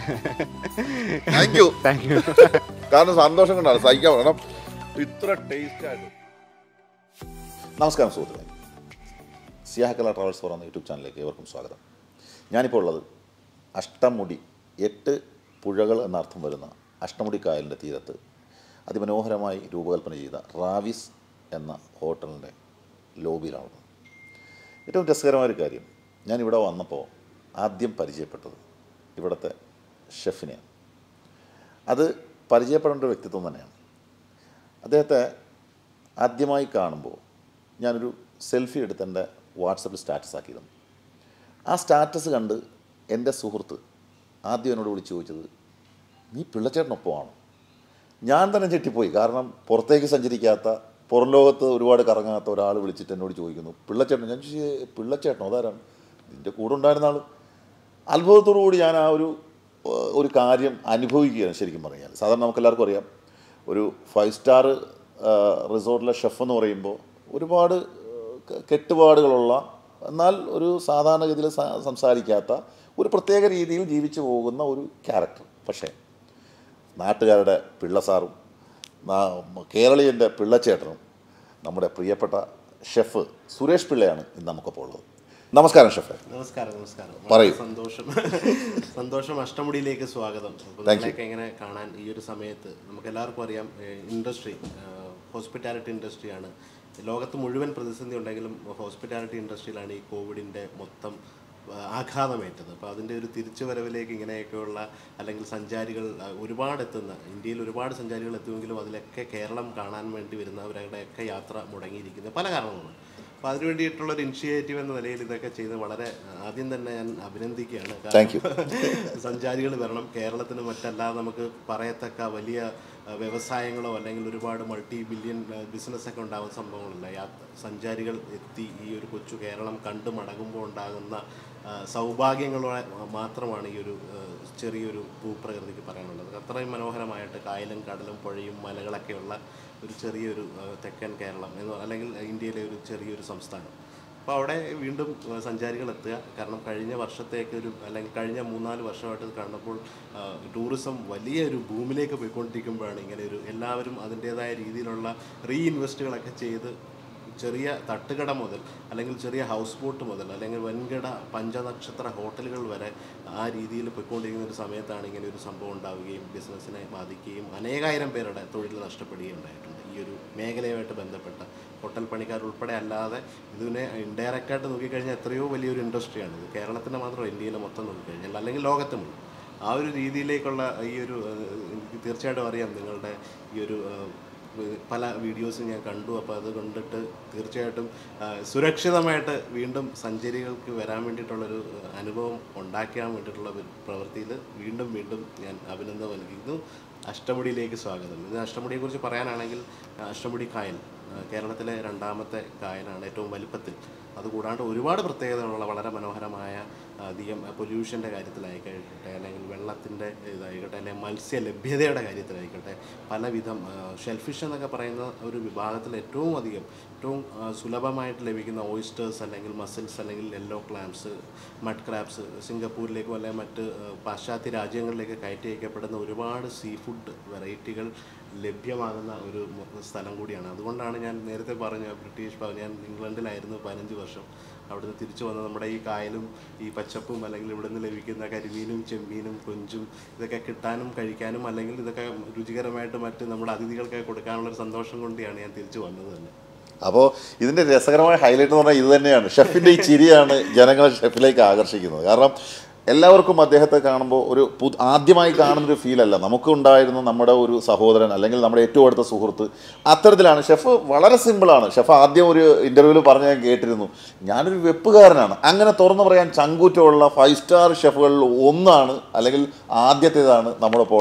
Thank you thank U കാരണം സന്തോഷം കൊണ്ടാണ് സഹിക്കാൻ കാരണം ഇത്ര ടേസ്റ്റ് ആയിട്ട് നമസ്കാരം സുഹൃത്തുക്കളെ സിയാഹക്കല ട്രാവൽസ് പറയുന്ന യൂട്യൂബ് ചാനലിലേക്ക് ഏവർക്കും സ്വാഗതം ഞാനിപ്പോൾ ഉള്ളത് അഷ്ടമുടി എട്ട് പുഴകൾ എന്നർത്ഥം വരുന്ന അഷ്ടമുടി കായലിൻ്റെ തീരത്ത് അതിമനോഹരമായി രൂപകൽപ്പന ചെയ്ത റാവിസ് എന്ന ഹോട്ടലിൻ്റെ ലോബിയിലാണ് ഏറ്റവും രസകരമായൊരു കാര്യം ഞാനിവിടെ വന്നപ്പോൾ ആദ്യം പരിചയപ്പെട്ടത് ഇവിടുത്തെ ഷെഫിനെയാണ് അത് പരിചയപ്പെടേണ്ട ഒരു വ്യക്തിത്വം തന്നെയാണ് അദ്ദേഹത്തെ ആദ്യമായി കാണുമ്പോൾ ഞാനൊരു സെൽഫി എടുത്ത് എൻ്റെ വാട്സപ്പിൽ സ്റ്റാറ്റസ് ആക്കിയിരുന്നു ആ സ്റ്റാറ്റസ് കണ്ട് എൻ്റെ സുഹൃത്ത് ആദ്യം എന്നോട് വിളിച്ച് ചോദിച്ചത് നീ പിള്ളച്ചേട്ടനൊപ്പമാണോ ഞാൻ തന്നെ ഞെട്ടിപ്പോയി കാരണം പുറത്തേക്ക് സഞ്ചരിക്കാത്ത പുറം ലോകത്ത് ഒരുപാട് കറങ്ങാത്ത ഒരാൾ വിളിച്ചിട്ട് എന്നോട് ചോദിക്കുന്നു പിള്ളച്ചേട്ടൻ ഞാൻ ചോദിച്ചു പിള്ളച്ചേട്ടനോ അതാരാണ് നിൻ്റെ കൂടെ ഉണ്ടായിരുന്ന ആൾ അത്ഭുതത്തോടു കൂടി ഞാൻ ആ ഒരു ഏഹ്, ഒരു കാര്യം അനുഭവിക്കുകയാണ് ശരിക്കും പറഞ്ഞാൽ സാധാരണ നമുക്ക് എല്ലാവർക്കും അറിയാം ഒരു ഫൈവ് സ്റ്റാർ റിസോർട്ടിലെ ഷെഫ് എന്ന് പറയുമ്പോൾ ഒരുപാട് ഏഹ്, ക- കെട്ടുപാടുകളുള്ള എന്നാൽ ഒരു സാധാരണഗതിയിൽ സ- സംസാരിക്കാത്ത ഒരു പ്രത്യേക രീതിയിൽ ജീവിച്ചു പോകുന്ന ഒരു ക്യാരക്ടർ പക്ഷേ നാട്ടുകാരുടെ പിള്ളസാറും നാ- കേരളീയൻ്റെ പിള്ളച്ചേട്ടനും നമ്മുടെ പ്രിയപ്പെട്ട ഷെഫ് സുരേഷ് പിള്ളയാണ് ഇന്ന് നമുക്കൊപ്പം ഉള്ളത് നമസ്കാരം ഷെഫ് നമസ്കാരം നമസ്കാരം പറയൂ. വളരെ സന്തോഷം സന്തോഷം അഷ്ടമുടിയിലേക്ക് സ്വാഗതം അപ്പോൾ Thank you. നിങ്ങളെയൊക്കെ ഇങ്ങനെ കാണാൻ ഈ ഒരു സമയത്ത് നമുക്ക് എല്ലാവർക്കും അറിയാം ഇൻഡസ്ട്രി ഹോസ്പിറ്റാലിറ്റി ഇൻഡസ്ട്രിയാണ് ലോകത്ത് മുഴുവൻ പ്രതിസന്ധി ഉണ്ടെങ്കിലും ഹോസ്പിറ്റാലിറ്റി ഇൻഡസ്ട്രിയിലാണ് ഈ കോവിഡിൻ്റെ മൊത്തം ആ, ആഘാതമേറ്റത് അപ്പോൾ അതിൻ്റെ ഒരു തിരിച്ചുവരവിലേക്ക് ഇങ്ങനെയൊക്കെയുള്ള അല്ലെങ്കിൽ സഞ്ചാരികൾ ആ, ഒരുപാട് എത്തുന്ന ഇന്ത്യയിൽ ഒരുപാട് സഞ്ചാരികൾ എത്തുമെങ്കിലും അതിലൊക്കെ കേരളം കാണാൻ വേണ്ടി വരുന്നവരുടെയൊക്കെ യാത്ര മുടങ്ങിയിരിക്കുന്നത് പല കാരണങ്ങളുണ്ട് അപ്പോൾ അതിനു വേണ്ടിയിട്ടുള്ള ഒരു ഇനിഷ്യേറ്റീവ് എന്ന നിലയിൽ ഇതൊക്കെ ചെയ്ത് വളരെ ആദ്യം തന്നെ ഞാൻ അഭിനന്ദിക്കുകയാണ് Thank you. സഞ്ചാരികൾ വരണം കേരളത്തിന് മറ്റല്ലാതെ നമുക്ക് പറയത്തക്ക വലിയ ആ, വ്യവസായങ്ങളോ അല്ലെങ്കിൽ ഒരുപാട് മൾട്ടി ബില്യൺ ബിസിനസ് ഒക്കെ ഉണ്ടാകുന്ന സംഭവങ്ങളില്ല യാത്ര സഞ്ചാരികൾ എത്തി ഈ ഒരു കൊച്ചു കേരളം കണ്ടു മടങ്ങുമ്പോൾ ഉണ്ടാകുന്ന ആ, സൗഭാഗ്യങ്ങളോ മാത്രമാണ് ഈ ഒരു ആ, ചെറിയൊരു ഭൂപ്രകൃതിക്ക് പറയാനുള്ളത് അത്രയും മനോഹരമായിട്ട് കായലും കടലും പുഴയും മലകളൊക്കെയുള്ള ഒരു ചെറിയൊരു ആ, തെക്കൻ കേരളം എന്ന് പറ- അല്ലെങ്കിൽ ഇന്ത്യയിലെ ഒരു ചെറിയൊരു സംസ്ഥാനം അപ്പോൾ അവിടെ വീണ്ടും ആ, സഞ്ചാരികൾ എത്തുക കാരണം കഴിഞ്ഞ വർഷത്തേക്ക് ഒരു അല്ലെങ്കിൽ കഴിഞ്ഞ മൂന്നാല് വർഷമായിട്ട് ഇത് കണ്ടപ്പോൾ ആ, ടൂറിസം വലിയൊരു ഭൂമിയിലേക്ക് പോയിക്കൊണ്ടിരിക്കുമ്പോഴാണ് ഇങ്ങനെ ഒരു എല്ലാവരും അതിൻ്റേതായ രീതിയിലുള്ള റീ ഇൻവെസ്റ്റുകളൊക്കെ ചെയ്ത് ചെറിയ തട്ടുകട മുതൽ അല്ലെങ്കിൽ ചെറിയ ഹൗസ് ബോട്ട് മുതൽ അല്ലെങ്കിൽ വൻകിട പഞ്ചനക്ഷത്ര ഹോട്ടലുകൾ വരെ ആ രീതിയിൽ പോയിക്കൊണ്ടിരിക്കുന്ന ഒരു സമയത്താണ് ഇങ്ങനെ ഒരു സംഭവം ഉണ്ടാവുകയും ബിസിനസ്സിനെ ബാധിക്കുകയും അനേകായിരം പേരുടെ തൊഴിൽ നഷ്ടപ്പെടുകയും ഉണ്ടായിട്ടുണ്ട് ഈ ഒരു മേഖലയുമായിട്ട് ബന്ധപ്പെട്ട ഹോട്ടൽ പണിക്കാർ ഉൾപ്പെടെ അല്ലാതെ ഇതിനെ ഇൻഡയറക്റ്റ് ആയിട്ട് നോക്കിക്കഴിഞ്ഞാൽ എത്രയോ വലിയൊരു ഇൻഡസ്ട്രിയാണ് ഇത് കേരളത്തിൻ്റെ മാത്രമല്ല ഇന്ത്യയിലെ മൊത്തം നോക്കിക്കഴിഞ്ഞാൽ അല്ലെങ്കിൽ ലോകത്തും ആ ഒരു രീതിയിലേക്കുള്ള ഈ ഒരു ഏഹ്, എനിക്ക് തീർച്ചയായിട്ടും അറിയാം നിങ്ങളുടെ ഈ ഒരു ഏഹ്, പല വീഡിയോസും ഞാൻ കണ്ടു അപ്പോൾ അത് കണ്ടിട്ട് തീർച്ചയായിട്ടും ആ, സുരക്ഷിതമായിട്ട് വീണ്ടും സഞ്ചാരികൾക്ക് വരാൻ വേണ്ടിയിട്ടുള്ളൊരു ആ, അനുഭവം ഉണ്ടാക്കാൻ വേണ്ടിയിട്ടുള്ള ഒരു പ്രവൃത്തിയിൽ വീണ്ടും വീണ്ടും ഞാൻ അഭിനന്ദനം നൽകുന്നു അഷ്ടമുടിയിലേക്ക് സ്വാഗതം ഇത് അഷ്ടമുടിയെക്കുറിച്ച് പറയാനാണെങ്കിൽ ആ, അഷ്ടമുടി കായൽ ആ, കേരളത്തിലെ രണ്ടാമത്തെ കായലാണ് ഏറ്റവും വലിപ്പത്തിൽ അതുകൂടാണ്ട് ഒരുപാട് പ്രത്യേകതകളുള്ള വളരെ മനോഹരമായ അധികം പൊല്യൂഷൻ്റെ കാര്യത്തിലായിക്കോട്ടെ അല്ലെങ്കിൽ വെള്ളത്തിൻ്റെ ഇതായിക്കോട്ടെ അല്ലെങ്കിൽ മത്സ്യ ലഭ്യതയുടെ കാര്യത്തിലായിക്കോട്ടെ പലവിധം ഷെൽഫിഷ് എന്നൊക്കെ പറയുന്ന ഒരു വിഭാഗത്തിൽ ഏറ്റവും അധികം ഏറ്റവും ആ, സുലഭമായിട്ട് ലഭിക്കുന്ന ഓയിസ്റ്റേഴ്സ് അല്ലെങ്കിൽ മസിൽസ് അല്ലെങ്കിൽ യെല്ലോ ക്ലാംസ് മഡ് ക്രാബ്സ് സിംഗപ്പൂരിലേക്കും അല്ലെങ്കിൽ മറ്റ് ആ, പാശ്ചാത്യ രാജ്യങ്ങളിലേക്ക് കയറ്റി അയക്കപ്പെടുന്ന ഒരുപാട് സീ ഫുഡ് വെറൈറ്റികൾ ലഭ്യമാകുന്ന ഒരു മൊ- സ്ഥലം കൂടിയാണ് അതുകൊണ്ടാണ് ഞാൻ നേരത്തെ പറഞ്ഞ ബ്രിട്ടീഷ് ഭവൻ ഞാൻ ഇംഗ്ലണ്ടിലായിരുന്നു പതിനഞ്ച് വർഷം അവിടുന്ന് തിരിച്ചു വന്ന് നമ്മുടെ ഈ കായലും ഈ പച്ചപ്പും അല്ലെങ്കിൽ ഇവിടുന്ന് ലഭിക്കുന്ന കരിമീനും ചെമ്മീനും കൊഞ്ചും ഇതൊക്കെ കിട്ടാനും കഴിക്കാനും അല്ലെങ്കിൽ ഇതൊക്കെ രുചികരമായിട്ട് മറ്റ് നമ്മുടെ അതിഥികൾക്ക് കൊടുക്കാനുള്ള ഒരു സന്തോഷം കൊണ്ടാണ് ഞാൻ തിരിച്ചു വന്നത് തന്നെ അപ്പോൾ ഇതിൻ്റെ രസകരമായ ഹൈലൈറ്റ് എന്ന് പറഞ്ഞാൽ ഇത് തന്നെയാണ് ഷെഫിൻ്റെ ഈ ചിരിയാണ് ജനങ്ങളെ ഷെഫിലേക്ക് ആകർഷിക്കുന്നത് കാരണം എല്ലാവർക്കും അദ്ദേഹത്തെ കാണുമ്പോൾ ഒരു പു ആദ്യമായി കാണുന്നൊരു ഫീലല്ല നമുക്കുണ്ടായിരുന്ന നമ്മുടെ ഒരു സഹോദരൻ അല്ലെങ്കിൽ നമ്മുടെ ഏറ്റവും അടുത്ത സുഹൃത്ത് അത്തരത്തിലാണ് ഷെഫ് വളരെ സിമ്പിളാണ് ഷെഫ് ആദ്യം ഒരു ഇൻ്റർവ്യൂവിൽ പറഞ്ഞ് ഞാൻ കേട്ടിരുന്നു ഞാനൊരു വെപ്പുകാരനാണ് അങ്ങനെ തുറന്നു പറയാൻ ചങ്കൂറ്റമുള്ള ഫൈവ് സ്റ്റാർ ഷെഫുകളിൽ ഒന്നാണ് അല്ലെങ്കിൽ ആദ്യത്തേതാണ് നമ്മുടെ ഇപ്പോൾ ഉള്ള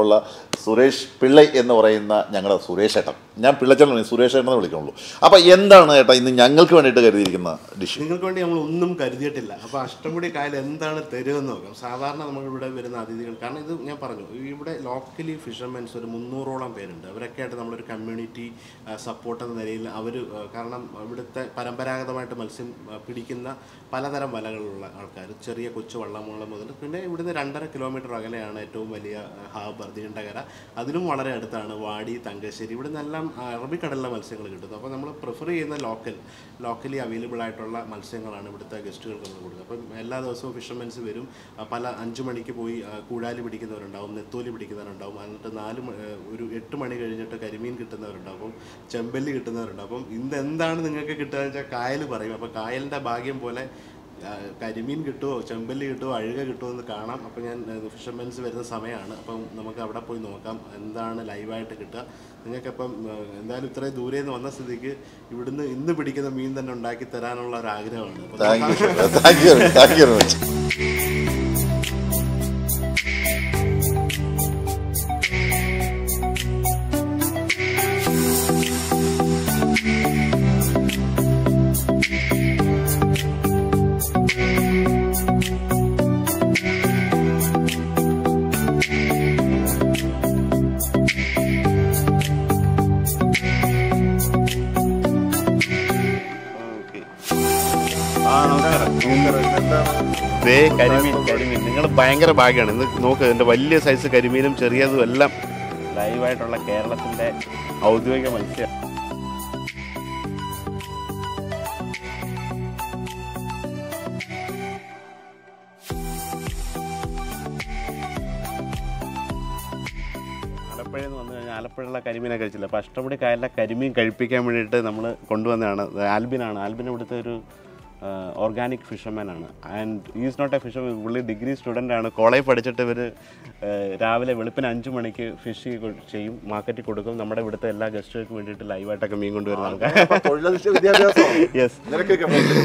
സുരേഷ് പിള്ളൈ എന്ന് പറയുന്ന ഞങ്ങളുടെ സുരേഷ് ഏട്ടൻ ഞാൻ പിള്ളച്ചേട്ടൻ സുരേഷ് ഏട്ടൻ എന്ന് വിളിക്കുള്ളൂ അപ്പോൾ എന്താണ് ഏട്ടാ ഇന്ന് ഞങ്ങൾക്ക് വേണ്ടിയിട്ട് കരുതിയിരിക്കുന്ന ഡിഷ് നിങ്ങൾക്ക് വേണ്ടി നമ്മൾ ഒന്നും കരുതിയിട്ടില്ല അപ്പോൾ അഷ്ടമുടി കായൽ എന്താണ് തരുമെന്ന് നോക്കാം സാധാരണ നമ്മൾ ഇവിടെ വരുന്ന അതിഥികൾ കാരണം ഇത് ഞാൻ പറഞ്ഞു ഇവിടെ ലോക്കലി ഫിഷർമെൻസ് ഒരു മുന്നൂറോളം പേരുണ്ട് അവരൊക്കെ ആയിട്ട് നമ്മളൊരു കമ്മ്യൂണിറ്റി സപ്പോർട്ട് എന്ന നിലയിൽ അവർ കാരണം ഇവിടുത്തെ പരമ്പരാഗതമായിട്ട് മത്സ്യം ആ, പിടിക്കുന്ന പലതരം വലകളുള്ള ആൾക്കാർ ചെറിയ കൊച്ചു വള്ളമുള്ള മുതൽ പിന്നെ ഇവിടുന്ന് രണ്ടര കിലോമീറ്റർ അകലെയാണ് ഏറ്റവും വലിയ ഹാബർ നീണ്ടകര അതിലും വളരെ അടുത്താണ് വാടി തങ്കശ്ശേരി ഇവിടെ നിന്നെല്ലാം ആ, അറബിക്കടലിലെ മത്സ്യങ്ങൾ കിട്ടുന്നത് അപ്പോൾ നമ്മൾ പ്രിഫർ ചെയ്യുന്ന ലോക്കൽ ലോക്കലി അവൈലബിൾ ആയിട്ടുള്ള മത്സ്യങ്ങളാണ് ഇവിടുത്തെ ഗസ്റ്റുകൾക്ക് നമ്മൾ കൊടുക്കുക അപ്പം എല്ലാ ദിവസവും ഫിഷർമെൻസ് വരും ആ, പല അഞ്ച് മണിക്ക് പോയി ആ, കൂടാലി പിടിക്കുന്നവരുണ്ടാവും നെത്തോലി പിടിക്കുന്നവരുണ്ടാവും എന്നിട്ട് നാല് മ- ഏ, ഒരു എട്ട് മണി കഴിഞ്ഞിട്ട് കരിമീൻ കിട്ടുന്നവരുണ്ടാവും അപ്പം ചെമ്പല്ലി കിട്ടുന്നവരുണ്ടാവും അപ്പം ഇന്ന് എന്താണ് നിങ്ങൾക്ക് കിട്ടുക വെച്ചാൽ കായൽ പറയും അപ്പോൾ കായലിൻ്റെ ഭാഗ്യം പോലെ ആ, കരിമീൻ കിട്ടുമോ ചെമ്പല്ലി കിട്ടുമോ അഴുക കിട്ടുമോ എന്ന് കാണാം അപ്പോൾ ഞാൻ ഫിഷർമെൻസ് വരുന്ന സമയമാണ് അപ്പം നമുക്ക് അവിടെ പോയി നോക്കാം എന്താണ് ലൈവായിട്ട് കിട്ടുക നിങ്ങൾക്കപ്പം ആ, എന്തായാലും ഇത്രയും ദൂരെ നിന്ന് വന്ന സ്ഥിതിക്ക് ഇവിടുന്ന് ഇന്ന് പിടിക്കുന്ന മീൻ തന്നെ ഉണ്ടാക്കി തരാനുള്ള ഒരു ആഗ്രഹമാണ് അപ്പോൾ thank you thank you thank you very much ദേ കരിമീൻ കരിമീൻ നിങ്ങൾ ഭയങ്കര ഭാഗ്യമാണ് ഇന്ന് നോക്ക് ഇതിൻ്റെ വലിയ സൈസ് കരിമീനും ചെറിയതും എല്ലാം ലൈവായിട്ടുള്ള കേരളത്തിൻ്റെ ഔദ്യോഗിക മത്സ്യം ആലപ്പുഴയിൽ നിന്ന് വന്നു കഴിഞ്ഞാൽ ആലപ്പുഴയിലെ കരിമീനെ കഴിച്ചില്ല അപ്പോൾ അഷ്ടമുടി കായലിലെ കരിമീൻ കഴിപ്പിക്കാൻ വേണ്ടിയിട്ട് നമ്മൾ കൊണ്ടുവന്നതാണ് ഇത് ആൽബിനാണ് ആൽബിൻ ഇവിടുത്തെ ഒരു ഓർഗാനിക് ഫിഷർമാൻ ആണ് and is not a fisherman പുള്ളി ഡിഗ്രി സ്റ്റുഡൻ്റ് ആണ് കോളേജ് പഠിച്ചിട്ട് ഇവർ രാവിലെ വെളുപ്പിന് അഞ്ച് മണിക്ക് ഫിഷ് ചെയ്യും മാർക്കറ്റിൽ കൊടുക്കും നമ്മുടെ ഇവിടുത്തെ എല്ലാ ഗസ്റ്റുകൾക്ക് വേണ്ടിയിട്ട് ലൈവായിട്ടൊക്കെ മീൻ കൊണ്ടുവരുന്ന ആൾക്കാർ തൊഴിലധിഷ്ഠ വിദ്യാഭ്യാസം യെസ് നിനക്കൊക്കെ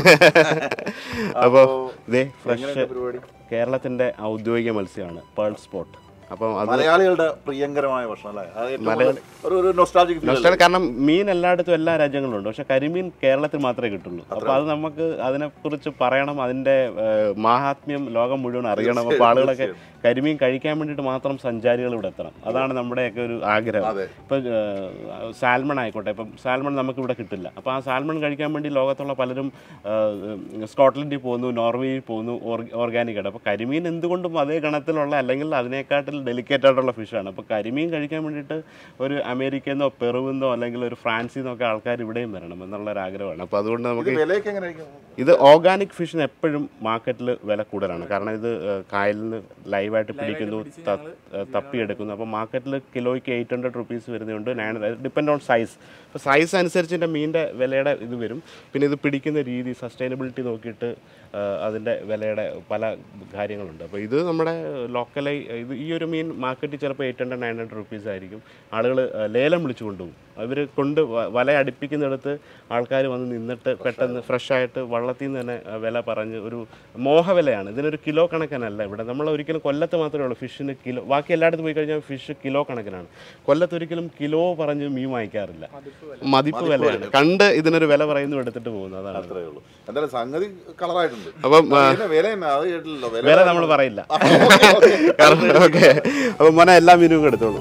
അപ്പോൾ ഇതേ ഫ്രഷ് എങ്ങനെയുണ്ട് പരിപാടി കേരളത്തിൻ്റെ ഔദ്യോഗിക മത്സ്യമാണ് പേൾ സ്പോട്ട് അപ്പം അത് മലയാളികളുടെ പ്രിയങ്കരമായ ഭക്ഷണം അല്ലേ അത് ഏറ്റവും കൂടുതൽ ഒരു ഒരു നൊസ്റ്റാൾജിക് ഫീൽ നഷ്ടമാണ് കാരണം മീൻ എല്ലായിടത്തും എല്ലാ രാജ്യങ്ങളിലും ഉണ്ട് പക്ഷെ കരിമീൻ കേരളത്തിൽ മാത്രമേ കിട്ടുള്ളൂ അപ്പോൾ അത് നമുക്ക് അതിനെക്കുറിച്ച് പറയണം അതിൻ്റെ ഏഹ്, മാഹാത്മ്യം ലോകം മുഴുവൻ അറിയണം അപ്പോൾ ആളുകളൊക്കെ കരിമീൻ കഴിക്കാൻ വേണ്ടിയിട്ട് മാത്രം സഞ്ചാരികൾ ഇവിടെ എത്തണം അതാണ് നമ്മുടെയൊക്കെ ഒരു ആഗ്രഹം അതെ. ഇപ്പം സാൽമൺ ആയിക്കോട്ടെ ഇപ്പം സാൽമൺ നമുക്ക് ഇവിടെ കിട്ടില്ല അപ്പോൾ ആ സാൽമൺ കഴിക്കാൻ വേണ്ടി ലോകത്തുള്ള പലരും ഏഹ്, സ്കോട്ട്ലൻഡിൽ പോകുന്നു നോർവേയിൽ പോകുന്നു ഓർഗാനിക് ആയിട്ട് അപ്പോൾ കരിമീൻ എന്തുകൊണ്ടും അതേ ഗണത്തിലുള്ള അല്ലെങ്കിൽ അതിനേക്കാട്ടിൽ ഡെലിക്കേറ്റ് ആയിട്ടുള്ള ഫിഷാണ് അപ്പോൾ കരിമീൻ കഴിക്കാൻ വേണ്ടിയിട്ട് ഒരു അമേരിക്കയിൽ നിന്നോ പെറുവിൽ നിന്നോ അല്ലെങ്കിൽ ഒരു ഫ്രാൻസിൽ നിന്നൊക്കെ ആൾക്കാർ ഇവിടെയും വരണം എന്നുള്ള ഒരു ആഗ്രഹമാണ് അപ്പോൾ അതുകൊണ്ട് നമുക്ക് വിലയൊക്കെ എങ്ങനെയായിരിക്കും ഇത് ഓർഗാനിക് ഫിഷിന് എപ്പോഴും മാർക്കറ്റിൽ വില കൂടുതലാണ് കാരണം ഇത് ഏഹ്, കായലിൽ നിന്ന് ലൈവായിട്ട് പിടിക്കുന്നു ത- ഏഹ്, തപ്പിയെടുക്കുന്നു അപ്പോൾ മാർക്കറ്റിൽ കിലോയ്ക്ക് എയ്റ്റ് ഹൺഡ്രഡ് റുപ്പീസ് വരുന്നുണ്ട് നയൻ ഡിപ്പെൻഡ് ഓൺ സൈസ് അപ്പോൾ സൈസ് അനുസരിച്ച് എൻ്റെ മീനിൻ്റെ വിലയുടെ ഇത് വരും പിന്നെ ഇത് പിടിക്കുന്ന രീതി സസ്റ്റൈനബിലിറ്റി നോക്കിയിട്ട് ഏഹ്, അതിൻ്റെ വിലയുടെ പല കാര്യങ്ങളുണ്ട് അപ്പോൾ ഇത് നമ്മുടെ ലോക്കലായി ഇത് ഈ ഒരു മീൻ മാർക്കറ്റിൽ ചിലപ്പോൾ eight hundred nine hundred rupees ആയിരിക്കും ആളുകൾ ലേലം വിളിച്ചു കൊണ്ടുപോകും അവർ കൊണ്ട് വ- വല അടുപ്പിക്കുന്നിടത്ത് ആൾക്കാർ വന്ന് നിന്നിട്ട് പെട്ടെന്ന് ഫ്രഷ് ആയിട്ട് വള്ളത്തിൽ നിന്ന് തന്നെ ആ, വില പറഞ്ഞ് ഒരു മോഹവിലയാണ് ഇതിനൊരു കിലോ കണക്കിനല്ല ഇവിടെ നമ്മൾ ഒരിക്കലും കൊല്ലത്ത് മാത്രമേ ഉള്ളൂ ഫിഷിന് കിലോ ബാക്കി എല്ലായിടത്തും പോയി കഴിഞ്ഞാൽ ഫിഷ് കിലോ കണക്കിനാണ് കൊല്ലത്ത് ഒരിക്കലും കിലോ പറഞ്ഞ് മീൻ വാങ്ങിക്കാറില്ല മതിപ്പ് വിലയാണ് കണ്ട് ഇതിനൊരു വില പറയുന്നു എടുത്തിട്ട് പോകുന്നു അതാണ് അത്രേ ഉള്ളൂ എന്തായാലും സംഗതി കളറായിട്ടുണ്ട് അപ്പം ആ, ഇതിന്റെ വില എന്നാ അത് കേട്ടില്ലല്ലോ വില വില നമ്മൾ പറയില്ല കാരണം ഓക്കെ അപ്പം മോനെ എല്ലാ മീനും എടുത്തോളൂ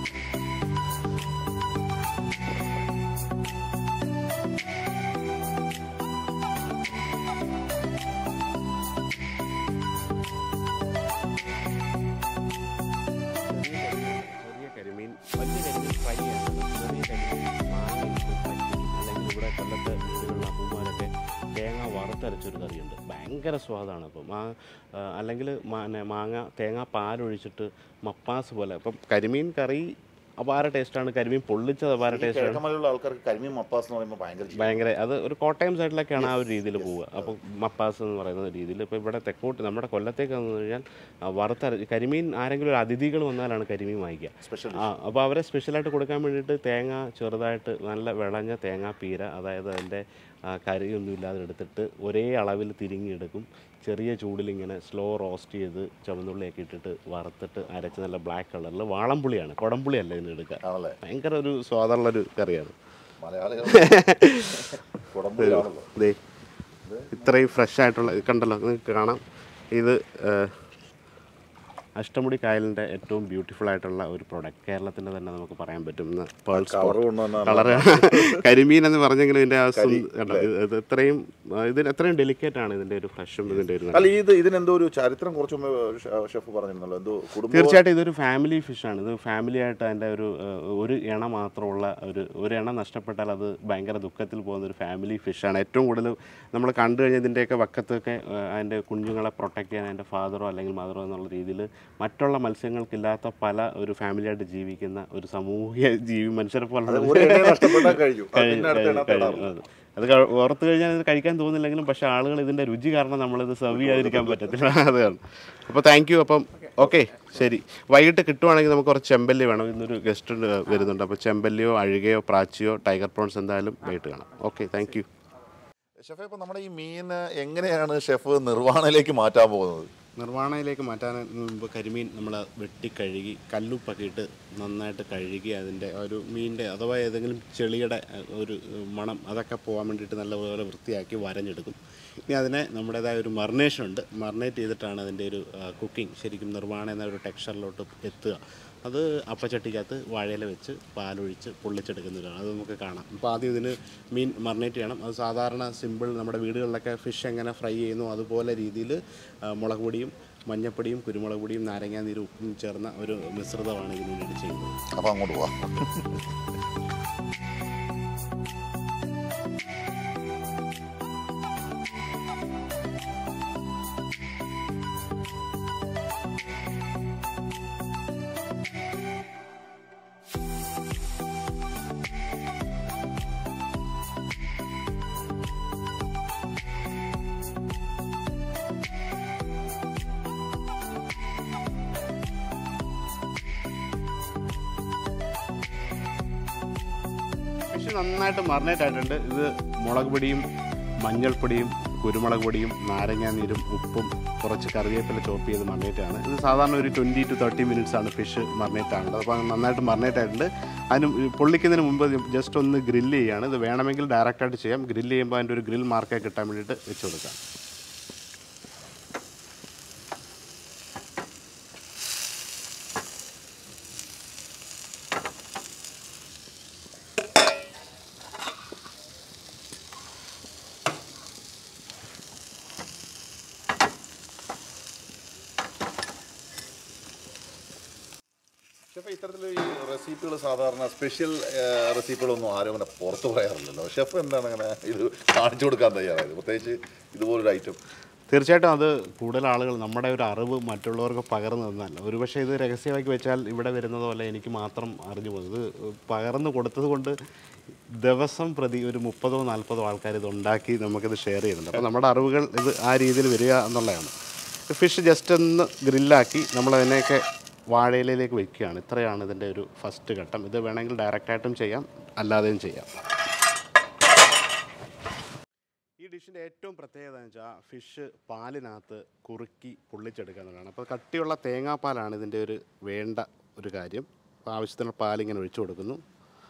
ചെറിയ കരിമീൻ വലിയ കരിമീൻ ഫ്രൈ ആണ് ചെറിയ കരിമീൻ മാങ്ങയിട്ട് പറ്റിക്കും അല്ലെങ്കിൽ ഇവിടെ കൊല്ലത്തെ വീടുകളിൽ അപ്പൂമാരൊക്കെ തേങ്ങ വറുത്തരച്ചൊരു കറിയുണ്ട് ഭയങ്കര സ്വാദാണ് അപ്പം ആ ആ, അല്ലെങ്കിൽ മാ- മാങ്ങ തേങ്ങ പാലൊഴിച്ചിട്ട് മപ്പാസ് പോലെ അപ്പം കരിമീൻ കറി അപാര ടേസ്റ്റാണ് കരിമീൻ പൊള്ളിച്ചത് അപാര ടേസ്റ്റാണ് കിഴക്കമലയുള്ള ആൾക്കാർക്ക് കരിമീൻ മപ്പാസ് എന്ന് പറയുമ്പോൾ ഭയങ്കര ഇഷ്ടം. ഭയങ്കര അത് ഒരു കോട്ടയം സൈഡിലൊക്കെയാണ് ആ ഒരു രീതിയിൽ പോവുക അപ്പോൾ മപ്പാസ് എന്ന് പറയുന്ന രീതിയിൽ ഇപ്പോൾ ഇവിടെ തെക്കോട്ട് നമ്മുടെ കൊല്ലത്തേക്ക് വന്നു കഴിഞ്ഞാൽ ആ, വറുത്തര കരിമീൻ ആരെങ്കിലും ഒരു അതിഥികൾ വന്നാലാണ് കരിമീൻ വാങ്ങിക്കുക സ്പെഷ്യൽ ആ അപ്പോൾ അവരെ സ്പെഷ്യലായിട്ട് കൊടുക്കാൻ വേണ്ടിയിട്ട് തേങ്ങ ചെറുതായിട്ട് നല്ല വിളഞ്ഞ തേങ്ങ പീര അതായത് അതിൻ്റെ ആ, കറിയൊന്നും ഇല്ലാതെ എടുത്തിട്ട് ഒരേ അളവിൽ തിരിങ്ങിയെടുക്കും ചെറിയ ചൂടിൽ ഇങ്ങനെ സ്ലോ റോസ്റ്റ് ചെയ്ത് ചുവന്നുള്ളിയൊക്കെ ഇട്ടിട്ട് വറുത്തിട്ട് അരച്ച് നല്ല ബ്ലാക്ക് കളറിൽ വാളംപുളിയാണ് കുടംപുളിയല്ല ഇതിന് എടുക്കുക ആണല്ലേ ഭയങ്കര ഒരു സ്വാദുള്ളൊരു കറിയാണ് മലയാളികൾ കുടമ്പുരാണല്ലോ ദേ ഇത്രയും ഫ്രഷ് ആയിട്ടുള്ള ഇത് കണ്ടല്ലോ നിങ്ങൾക്ക് കാണാം ഇത് ഏഹ്, അഷ്ടമുടി കായലിൻ്റെ ഏറ്റവും ബ്യൂട്ടിഫുൾ ആയിട്ടുള്ള ഒരു പ്രൊഡക്റ്റ് കേരളത്തിൻ്റെ തന്നെ നമുക്ക് പറയാൻ പറ്റും ഇന്ന് പേൾസ് കവറ് കൊണ്ടുവന്ന കളർ കരിമീൻ എന്ന് പറഞ്ഞെങ്കിലും ഇതിൻ്റെ ആ സുന്ദ- കണ്ടോ, ഇത് ഇത് ഇത്രയും ആ, ഇതിന് എത്രയും ഡെലിക്കേറ്റ് ആണ് ഇതിൻ്റെ ഒരു ഫ്രഷും ഇതിൻ്റെ ഒരു അല്ല ഇത് ഇതിനെന്തോ ഒരു ചരിത്രം കുറച്ച് മുമ്പ് ഷെ- ഷെഫ് പറഞ്ഞിരുന്നല്ലോ എന്തോ കുടുംബ തീർച്ചയായിട്ടും ഇതൊരു ഫാമിലി ഫിഷാണ് ഇത് ഫാമിലി ആയിട്ട് അതിൻ്റെ ഒരു ഏഹ്, ഒരു എണ മാത്രമുള്ള ഒരു ഒരു എണ നഷ്ടപ്പെട്ടാൽ അത് ഭയങ്കര ദുഃഖത്തിൽ പോകുന്ന ഒരു ഫാമിലി ഫിഷാണ് ഏറ്റവും കൂടുതൽ നമ്മൾ കണ്ടു കഴിഞ്ഞാൽ ഇതിൻ്റെയൊക്കെ വക്കത്തൊക്കെ ഏഹ്, അതിൻ്റെ കുഞ്ഞുങ്ങളെ പ്രൊട്ടക്റ്റ് ചെയ്യാൻ അതിൻ്റെ ഫാദറോ അല്ലെങ്കിൽ മദറോ എന്നുള്ള രീതിയിൽ മറ്റുള്ള മത്സ്യങ്ങൾക്കില്ലാത്ത പല ഒരു ഫാമിലിയായിട്ട് ജീവിക്കുന്ന ഒരു സാമൂഹിക ജീവി മനുഷ്യരെ പോലെ ഒരു എണ്ണ നഷ്ടപ്പെട്ടാൽ കഴിഞ്ഞു അത് കഴിയും, പിന്നെ അടുത്ത കഴിയും, എണ്ണ കഴിയും. തേടാറില്ല. അത് അത് ക- ഓർത്ത് കഴിഞ്ഞാൽ ഇത് കഴിക്കാൻ തോന്നില്ലെങ്കിലും പക്ഷേ ആളുകൾ ഇതിൻ്റെ രുചി കാരണം നമ്മളിത് സെർവ് ചെയ്യാതിരിക്കാൻ പറ്റത്തില്ല അതാണ് അപ്പോൾ താങ്ക് യു അപ്പം ഓക്കെ ശരി വൈകിട്ട് കിട്ടുവാണെങ്കിൽ നമുക്ക് കുറച്ച് ചെമ്പല്ലി വേണം ഇന്നൊരു ഗസ്റ്റ് വരുന്നുണ്ട് അപ്പോൾ ചെമ്പല്ലിയോ അഴുകയോ പ്രാച്ചിയോ ടൈഗർ പ്രോൺസ് എന്തായാലും വൈകിട്ട് കാണാം ഓക്കെ താങ്ക് യു ഷെഫെ ഇപ്പൊ നമ്മുടെ ഈ മീൻ എങ്ങനെയാണ് ഷെഫ് നിർവ്വാണയിലേക്ക് മാറ്റാൻ പോകുന്നത് നിർവ്വാണയിലേക്ക് മാറ്റാൻ മുമ്പ് കരിമീൻ നമ്മൾ വെട്ടി കഴുകി കല്ലുപ്പൊക്കെ ഇട്ട് നന്നായിട്ട് കഴുകി അതിൻ്റെ ഒരു മീനിൻ്റെ അഥവാ ഏതെങ്കിലും ചെളിയുടെ അഹ്, ഒരു മണം അതൊക്കെ പോകാൻ വേണ്ടിയിട്ട് നല്ലപോലെ വൃത്തിയാക്കി വരഞ്ഞെടുക്കും ഇനി അതിനെ നമ്മുടേതായ ഒരു മറിനേഷൻ ഉണ്ട് മറിനേറ്റ് ചെയ്തിട്ടാണ് അതിൻ്റെ ഒരു കുക്കിംഗ് ശരിക്കും നിർവ്വാണ എന്ന ഒരു ടെക്സ്ചറിലോട്ട് എത്തുക അത് അപ്പച്ചട്ടിക്കകത്ത് വാഴയില വെച്ച് പാലൊഴിച്ച് പൊള്ളിച്ചെടുക്കുന്നതാണ് അത് നമുക്ക് കാണാം അപ്പോൾ ആദ്യം ഇതിന് മീൻ മറിനേറ്റ് ചെയ്യണം അത് സാധാരണ സിമ്പിൾ നമ്മുടെ വീടുകളിലൊക്കെ ഫിഷ് എങ്ങനെ ഫ്രൈ ചെയ്യുന്നു അതുപോലെ രീതിയിൽ മുളക് പൊടിയും മഞ്ഞപ്പൊടിയും കുരുമുളക് പൊടിയും നാരങ്ങാനീരും ഉപ്പും ചേർന്ന ഒരു മിശ്രിതമാണ് ഇതിന് വേണ്ടി ചെയ്യുന്നത് അപ്പൊ അങ്ങോട്ട് പോവാം ഫിഷ് നന്നായിട്ട് മറിനേറ്റ് ആയിട്ടുണ്ട് ഇത് മുളക് പൊടിയും മഞ്ഞൾപ്പൊടിയും കുരുമുളക് പൊടിയും നാരങ്ങാനീരും ഉപ്പും കുറച്ച് കറിവേപ്പില ചോപ്പ് ചെയ്ത് മറിനേറ്റ് ആണ് ഇത് സാധാരണ ഒരു ട്വൻറ്റി ടു തേർട്ടി മിനിറ്റ്സ് ആണ് ഫിഷ് മറിനേറ്റ് ആണുള്ളത് അപ്പോൾ അത് നന്നായിട്ട് മറിനേറ്റ് ആയിട്ടുണ്ട് അതിന് ഈ പൊള്ളിക്കുന്നതിന് മുമ്പ് ജസ്റ്റ് ഒന്ന് ഗ്രില്ല് ചെയ്യാണ് ഇത് വേണമെങ്കിൽ ഡയറക്റ്റായിട്ട് ചെയ്യാം ഗ്രില്ല് ചെയ്യുമ്പോൾ അതിൻ്റെ ഒരു ഗ്രിൽ മാർക്കൊക്കെ കിട്ടാൻ വേണ്ടിയിട്ട് വെച്ച് കൊടുക്കാം ഷെഫ് ഇത്തരത്തിൽ ഈ റെസിപ്പികൾ സാധാരണ സ്പെഷ്യൽ റെസിപ്പികളൊന്നും ആരും അങ്ങനെ പുറത്ത് പറയാറില്ലല്ലോ ഷെഫ് എന്താണ് അങ്ങനെ ഇത് കാണിച്ചു കൊടുക്കാൻ തയ്യാറായത് പ്രത്യേകിച്ച് ഇതുപോലൊരു ഐറ്റം തീർച്ചയായിട്ടും അത് കൂടുതൽ ആളുകൾ നമ്മുടെ ഒരു അറിവ് മറ്റുള്ളവർക്ക് പകർന്നു തന്നല്ല ഒരുപക്ഷെ ഇത് രഹസ്യമാക്കി വെച്ചാൽ ഇവിടെ വരുന്നത് പോലെ എനിക്ക് മാത്രം അറിഞ്ഞു പോകുന്നത് ഇത് പകർന്നു കൊടുത്തത് കൊണ്ട് ദിവസം പ്രതി ഒരു മുപ്പതോ നാൽപ്പതോ ആൾക്കാർ ഇത് ഉണ്ടാക്കി നമുക്കിത് ഷെയർ ചെയ്യുന്നുണ്ട് അപ്പോൾ നമ്മുടെ അറിവുകൾ ഇത് ആ രീതിയിൽ വരിക എന്നുള്ളതാണ് ഫിഷ് ജസ്റ്റ് ഒന്ന് ഗ്രില്ലാക്കി നമ്മളതിനെയൊക്കെ വാഴയിലയിലേക്ക് വെക്കുകയാണ് ഇത്രയാണ് ഇതിൻ്റെ ഒരു ഫസ്റ്റ് ഘട്ടം ഇത് വേണമെങ്കിൽ ഡയറക്റ്റായിട്ടും ചെയ്യാം അല്ലാതെയും ചെയ്യാം ഈ ഡിഷിൻ്റെ ഏറ്റവും പ്രത്യേകത എന്ന് വെച്ചാൽ ഫിഷ് പാലിനകത്ത് കുറുക്കി പൊള്ളിച്ചെടുക്കുക എന്നുള്ളതാണ് അപ്പോൾ കട്ടിയുള്ള തേങ്ങാപ്പാലാണ് ഇതിൻ്റെ ഒരു വേണ്ട ഒരു കാര്യം അപ്പോൾ ആവശ്യത്തിന് പാലിങ്ങനെ ഒഴിച്ചു കൊടുക്കുന്നു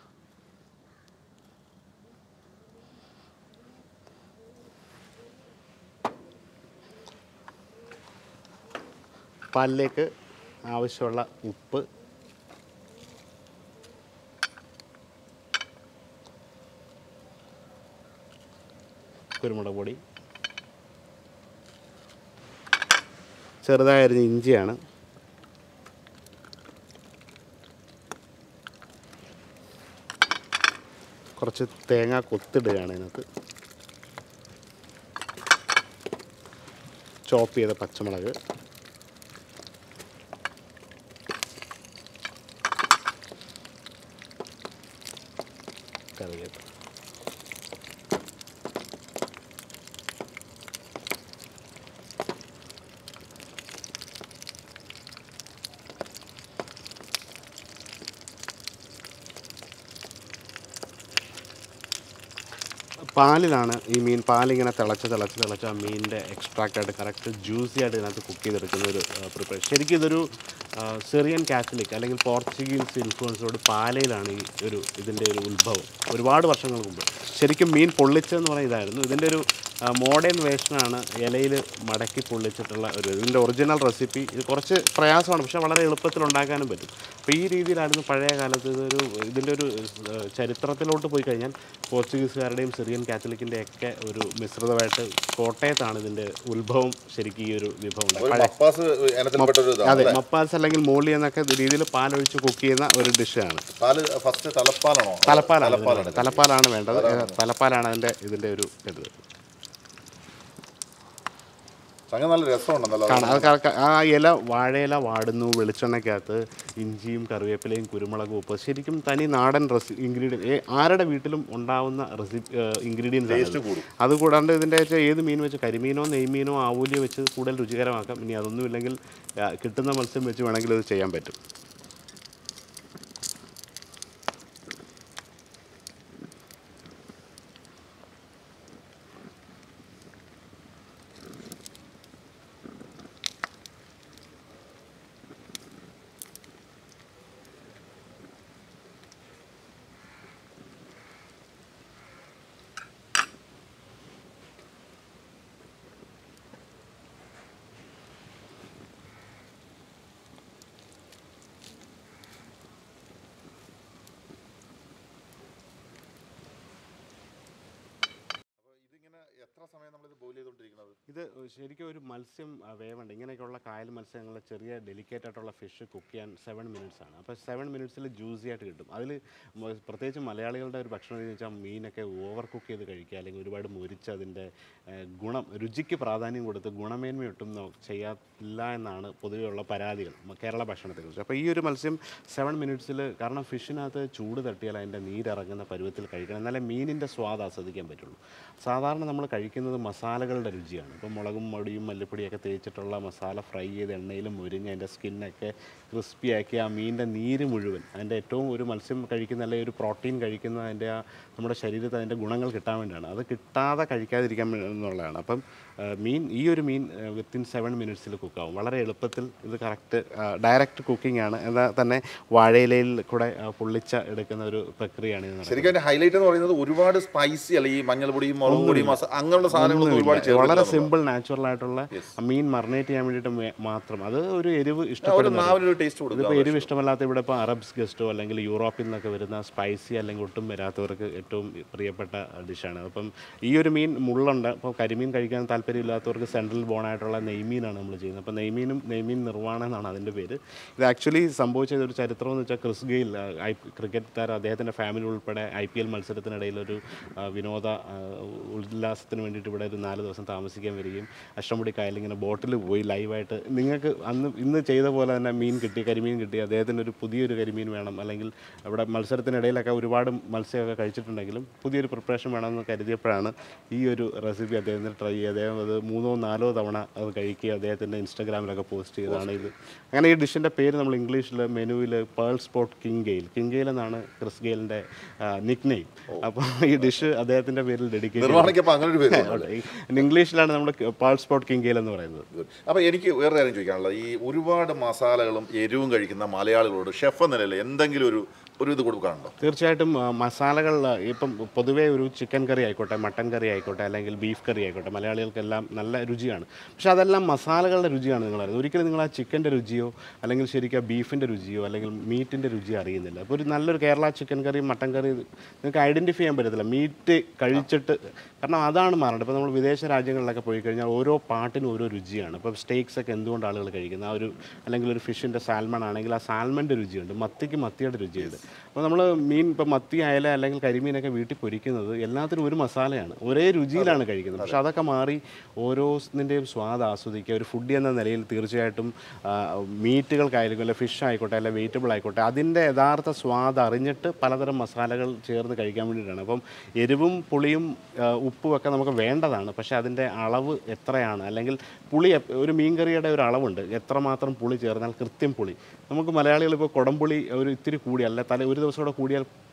പാലിലേക്ക് ആവശ്യമുള്ള ഉപ്പ് കുരുമുളക് പൊടി ചെറുതായി അരിഞ്ഞ ഇഞ്ചിയാണ് കുറച്ച് തേങ്ങ കൊത്തിടുകയാണ് ഇതിനകത്ത് ചോപ്പ് ചെയ്ത പച്ചമുളക് കറിവേപ്പില പാലിലാണ് ഈ മീൻ പാലിങ്ങനെ തിളച്ച് തിളച്ച് തിളച്ച് ആ മീനിൻ്റെ എക്സ്ട്രാക്റ്റ് ആയിട്ട് കറക്റ്റ് ജ്യൂസി ആയിട്ട് ഇതിനകത്ത് കുക്ക് ചെയ്തെടുക്കുന്ന ഒരു പ്രിപ്പറേഷൻ ശരിക്കും ഇതൊരു സെറിയൻ കാത്തലിക് അല്ലെങ്കിൽ പോർച്ചുഗീസ് ഇൻഫ്ലുവൻസോട് പാലയിലാണ് ഈ ഒരു ഇതിൻ്റെ ഒരു ഉത്ഭവം ഒരുപാട് വർഷങ്ങൾക്ക് മുമ്പ് ശരിക്കും മീൻ പൊള്ളിച്ചെന്ന് പറയുന്ന ഇതായിരുന്നു ഇതിൻ്റെ ഒരു മോഡേൺ വേഷനാണ് ഇലയിൽ മടക്കി പൊള്ളിച്ചിട്ടുള്ള ഒരു ഇതിൻ്റെ ഒറിജിനൽ റെസിപ്പി ഇത് കുറച്ച് പ്രയാസമാണ് പക്ഷേ വളരെ എളുപ്പത്തിൽ ഉണ്ടാക്കാനും പറ്റും അപ്പോൾ ഈ രീതിയിലായിരുന്നു പഴയ കാലത്ത് ഇതൊരു ഇതിൻ്റെ ഒരു ഏഹ്, ചരിത്രത്തിലോട്ട് പോയി കഴിഞ്ഞാൽ പോർച്ചുഗീസുകാരുടെയും സിറിയൻ കാത്തലിക്കിൻ്റെ ഒക്കെ ഒരു മിശ്രിതമായിട്ട് കോട്ടയത്താണ് ഇതിൻ്റെ ഉത്ഭവം ശരിക്കും ഈ ഒരു വിഭവം ഒരു പഴയ മപ്പാസ് ഇനത്തിൽപ്പെട്ട ഒരു ഇതാണ് അതെ അല്ലേ? മപ്പാസ് അല്ലെങ്കിൽ മോളി എന്നൊക്കെ രീതിയിൽ പാലൊഴിച്ച് കുക്ക് ചെയ്യുന്ന ഒരു ഡിഷാണ് പാല് ഫസ്റ്റ് തലപ്പാലാണോ തലപ്പാലാണ് ഇതിന് തലപ്പാലാണ് വേണ്ടത്. തലപ്പാലാണ് വേണ്ടത് ഏഹ്, തലപ്പാലാണ് അതിൻ്റെ ഇതിൻ്റെ ഒരു ഇത് സംഗതി നല്ല രസമുണ്ടെന്നല്ലോ കാണാം അത് ക- ക- ആ ഇല വാഴയില വാടുന്നു വെളിച്ചെണ്ണയ്ക്കകത്ത് ഇഞ്ചിയും കറിവേപ്പിലയും കുരുമുളകും ഉപ്പ് ശരിക്കും തനി നാടൻ റെസി ഇൻഗ്രീഡിയൻ ആരുടെ വീട്ടിലും ഉണ്ടാവുന്ന റെസി ഇൻഗ്രീഡിയൻസ് ടേസ്റ്റ് കൂടും അത് കൂടാണ്ട് ഇതിൻ്റെ വെച്ചാൽ ഏത് മീൻ വെച്ച് കരിമീനോ നെയ്മീനോ ആവൂലിയോ വെച്ച് കൂടുതൽ രുചികരമാക്കാം ഇനി അതൊന്നും ഇല്ലെങ്കിൽ ആ, കിട്ടുന്ന മത്സ്യം വെച്ച് വേണമെങ്കിൽ ഇത് ചെയ്യാൻ പറ്റും ഇതിങ്ങനെ എത്ര സമയം നമ്മളിത് ബോയിൽ ചെയ്തുകൊണ്ടിരിക്കുന്നത് ഇത് ശരിക്കും ഒരു മത്സ്യം ആ, വേവണ്ട ഇങ്ങനെയൊക്കെയുള്ള കായൽ മത്സ്യങ്ങൾ ചെറിയ ഡെലിക്കേറ്റ് ആയിട്ടുള്ള ഫിഷ് കുക്ക് ചെയ്യാൻ സെവൻ മിനിറ്റ്സ് ആണ് അപ്പോൾ സെവൻ മിനിറ്റ്സിൽ ജ്യൂസി ആയിട്ട് കിട്ടും അതിൽ പ്രത്യേകിച്ച് മലയാളികളുടെ ഒരു ഭക്ഷണം എന്ന് വെച്ചാൽ മീനൊക്കെ ഓവർ കുക്ക് ചെയ്ത് കഴിക്കുക അല്ലെങ്കിൽ ഒരുപാട് മുരിച്ച് അതിൻ്റെ ആ, ഗുണം രുചിക്ക് പ്രാധാന്യം കൊടുത്ത് ഗുണമേന്മയൊട്ടും നോ- ചെയ്യാത്തില്ല എന്നാണ് പൊതുവെയുള്ള പരാതികൾ മ- കേരള ഭക്ഷണത്തെക്കുറിച്ച് അപ്പോൾ ഈ ഒരു മത്സ്യം സെവൻ മിനിറ്റ്സിൽ കാരണം ഫിഷിനകത്ത് ചൂട് തട്ടിയാൽ അതിൻ്റെ നീരിറങ്ങുന്ന പരുവത്തിൽ കഴിക്കണം എന്നാലേ മീനിൻ്റെ സ്വാദ് ആസ്വദിക്കാൻ പറ്റുള്ളൂ സാധാരണ നമ്മൾ കഴിക്കുന്നത് മസാലകളുടെ രുചിയാണ് ഇപ്പോൾ മുളകും മടിയും മല്ലിപ്പൊടിയൊക്കെ തേച്ചിട്ടുള്ള മസാല ഫ്രൈ ചെയ്ത് എണ്ണയിൽ മുരിഞ്ഞ് അതിൻ്റെ സ്കിന്നൊക്കെ ക്രിസ്പി ആക്കി ആ മീനിൻ്റെ നീര് മുഴുവൻ അതിൻ്റെ ഏറ്റവും ഒരു മത്സ്യം കഴിക്കുന്ന അല്ലെങ്കിൽ ഒരു പ്രോട്ടീൻ കഴിക്കുന്ന അതിൻ്റെ ആ നമ്മുടെ ശരീരത്തിൽ അതിൻ്റെ ഗുണങ്ങൾ കിട്ടാൻ വേണ്ടിയാണ് അത് കിട്ടാതെ കഴിക്കാതിരിക്കാൻ വേ- എന്നുള്ളതാണ് അപ്പം ആ, മീൻ ഈ ഒരു മീൻ വിത്തിൻ സെവൻ മിനിറ്റ്സിൽ കുക്കാവും വളരെ എളുപ്പത്തിൽ ഇത് കറക്റ്റ് ഡയറക്റ്റ് കുക്കിംഗ് ആണ് എന്നാൽ തന്നെ വാഴയിലയിൽ കൂടെ ആ, പൊള്ളിച്ച എടുക്കുന്ന ഒരു പ്രക്രിയയാണ് ഇത് നടക്കുന്നത്. ശരിക്കും അതിന്റെ ഹൈലൈറ്റ് എന്ന് പറയുന്നത് ഒരുപാട് സ്പൈസി അല്ല ഈ മഞ്ഞൾപ്പൊടിയും മുളക് പൊടിയും മസ- അങ്ങനെയുള്ള സാധനങ്ങളൊന്നും ഒരുപാട് ഒന്നുമില്ല. വളരെ ചേർത്തില്ല സിമ്പിൾ നാച്ചുറൽ ആയിട്ടുള്ള ആ മീൻ മറിനേറ്റ് ചെയ്യാൻ വേണ്ടിയിട്ട് മേ- മാത്രം അത് ഒരു എരിവ് ഒരു ഇഷ്ടപ്പെടുന്ന നാവിനൊരു ടേസ്റ്റ് കൊടുക്കുക ഇതിപ്പോൾ എരിവ് ഇഷ്ടമല്ലാത്ത ഇവിടെ ഇപ്പോൾ അറബ്സ് ഗസ്റ്റോ അല്ലെങ്കിൽ യൂറോപ്പിൽ നിന്നൊക്കെ വരുന്ന സ്പൈസി അല്ലെങ്കിൽ ഒട്ടും വരാത്തവർക്ക് ഏറ്റവും പ്രിയപ്പെട്ട ഡിഷാണ് അപ്പം ഈ ഒരു മീൻ മുള്ളുണ്ട് അപ്പോൾ കരിമീൻ കഴിക്കാൻ താല്പര്യമില്ലാത്തവർക്ക് സെൻട്രൽ ബോണായിട്ടുള്ള നെയ്മീനാണ് നമ്മൾ ചെയ്യുന്നത് അപ്പോൾ നെയ്മീനും നെയ്മീൻ നിർവ്വാണം എന്നാണ് അതിൻ്റെ പേര് ഇത് ആക്ച്വലി സംഭവിച്ചത് ഒരു ചരിത്രം എന്ന് വെച്ചാൽ ക്രിസ് ഗെയിൽ ആ, ഐ ക്രിക്കറ്റ് താരം അദ്ദേഹത്തിൻ്റെ ഫാമിലി ഉൾപ്പെടെ ഐ പി എൽ മത്സരത്തിനിടയിൽ ഒരു ആ, വിനോദ ആ, ഉല്ലാസത്തിന് വേണ്ടിയിട്ട് ഇവിടെ ഒരു നാല് ദിവസം താമസിക്കാൻ വരികയും അഷ്ടമുടി കായൽ ഇങ്ങനെ ബോട്ടിൽ പോയി ലൈവായിട്ട് നിങ്ങൾക്ക് അന്ന് ഇന്ന് ചെയ്ത പോലെ തന്നെ മീൻ കിട്ടി കരിമീൻ കിട്ടി അദ്ദേഹത്തിന് ഒരു പുതിയൊരു കരിമീൻ വേണം അല്ലെങ്കിൽ അവിടെ മത്സരത്തിനിടയിലൊക്കെ ഒരുപാട് മത്സ്യമൊക്കെ കഴിച്ചിട്ടുണ്ടെങ്കിലും പുതിയൊരു പ്രിപ്പറേഷൻ വേണമെന്ന് കരുതിയപ്പോഴാണ് ഈ ഒരു റെസിപ്പി അദ്ദേഹത്തിന് ട്രൈ ചെയ്ത് അദ്ദേഹം അത് മൂന്നോ നാലോ തവണ അത് കഴിക്കുക അദ്ദേഹത്തിൻ്റെ ഇൻസ്റ്റാഗ്രാമിലൊക്കെ പോസ്റ്റ് ചെയ്തതാണ് ഇത് അങ്ങനെ ഈ ഡിഷിൻ്റെ പേര് നമ്മൾ ഇംഗ്ലീഷിൽ മെനുവിൽ pearl spot king Gayle king Gayle എന്നാണ് ക്രിസ് ഗെയിലിൻ്റെ നിക് നെയിം അപ്പോൾ ഈ ഡിഷ് അദ്ദേഹത്തിൻ്റെ പേരിൽ ഡെഡിക്കേറ്റ് നിർവ്വഹണിക്കപ്പോൾ അങ്ങനെ ഒരു പേര് അതെ. ഇംഗ്ലീഷിലാണ് നമ്മൾ പാൾ സ്പോട്ട് കിങ് ഗെയിൽ എന്ന് പറയുന്നത് അപ്പോൾ എനിക്ക് വേറെ കാര്യം ചോദിക്കാനുള്ളത് ഈ ഒരുപാട് മസാലകളും എരിവും കഴിക്കുന്ന മലയാളികളോട് ഷെഫ് എന്ന നിലയിൽ എന്തെങ്കിലും ഒരു ഒരു ഇത് കൊടുക്കാനുണ്ടോ തീർച്ചയായിട്ടും ആ, മസാലകൾ ആ, ഇപ്പം പൊതുവേ ഒരു ചിക്കൻ കറി ആയിക്കോട്ടെ മട്ടൻ കറി ആയിക്കോട്ടെ അല്ലെങ്കിൽ ബീഫ് കറി ആയിക്കോട്ടെ മലയാളികൾക്കെല്ലാം നല്ല രുചിയാണ് പക്ഷേ അതെല്ലാം മസാലകളുടെ രുചിയാണ് നിങ്ങൾ അറിയുന്നത് ഒരിക്കലും നിങ്ങൾ ആ ചിക്കൻ്റെ രുചിയോ അല്ലെങ്കിൽ ശരിക്കും ആ ബീഫിൻ്റെ രുചിയോ അല്ലെങ്കിൽ മീറ്റിൻ്റെ രുചിയോ അറിയുന്നില്ല അപ്പോൾ ഒരു നല്ലൊരു Kerala chicken curry mutton curry നിങ്ങൾക്ക് ഐഡൻറ്റിഫൈ ചെയ്യാൻ പറ്റത്തില്ല മീറ്റ് കഴിച്ചിട്ട് കാരണം അതാണ് മാറേണ്ടത് ഇപ്പോൾ നമ്മൾ വിദേശ രാജ്യങ്ങളിലൊക്കെ പോയി കഴിഞ്ഞാൽ ഓരോ പാട്ടിനും ഓരോ രുചിയാണ് ഇപ്പോൾ സ്റ്റേക്സ് ഒക്കെ എന്തുകൊണ്ട് ആളുകൾ കഴിക്കുന്നത് ആ ഒരു അല്ലെങ്കിൽ ഒരു ഫിഷിൻ്റെ സാൽമൺ ആണെങ്കിൽ ആ സാൽമൻ്റെ രുചിയുണ്ട് മത്തിക്ക് മത്തിയുടെ രുചിയുണ്ട് അപ്പോൾ നമ്മൾ മീൻ ഇപ്പോൾ മത്തി അയല അല്ലെങ്കിൽ കരിമീനൊക്കെ വീട്ടിൽ പൊരിക്കുന്നത് എല്ലാത്തിനും ഒരു മസാലയാണ് ഒരേ രുചിയിലാണ് കഴിക്കുന്നത് പക്ഷെ അതൊക്കെ മാറി ഓരോന്നിൻ്റെയും സ്വാദ് ആസ്വദിക്കുക ഒരു ഫുഡ് എന്ന നിലയിൽ തീർച്ചയായിട്ടും ആ, മീറ്റുകൾക്കായിരിക്കും അല്ലെ ഫിഷ് ആയിക്കോട്ടെ അല്ലെ വെജിറ്റബിൾ ആയിക്കോട്ടെ അതിൻ്റെ യഥാർത്ഥ സ്വാദ് അറിഞ്ഞിട്ട് പലതരം മസാലകൾ ചേർന്ന് കഴിക്കാൻ വേണ്ടിയിട്ടാണ് അപ്പം എരിവും പുളിയും ആ, ഉപ്പും ഒക്കെ നമുക്ക് വേണ്ടതാണ് പക്ഷേ അതിൻ്റെ അളവ് എത്രയാണ് അല്ലെങ്കിൽ പുളി എപ്പ- ഒരു മീൻകറിയുടെ ഒരു അളവുണ്ട് എത്രമാത്രം പുളി ചേർന്നാൽ കൃത്യം പുളി നമുക്ക് മലയാളികൾ ഇപ്പോൾ കുടംപുളി ഒരു ഇത്തിരി കൂടിയാൽ അല്ലെ തല ഒരു ദിവസം കൂടെ കൂടിയാൽ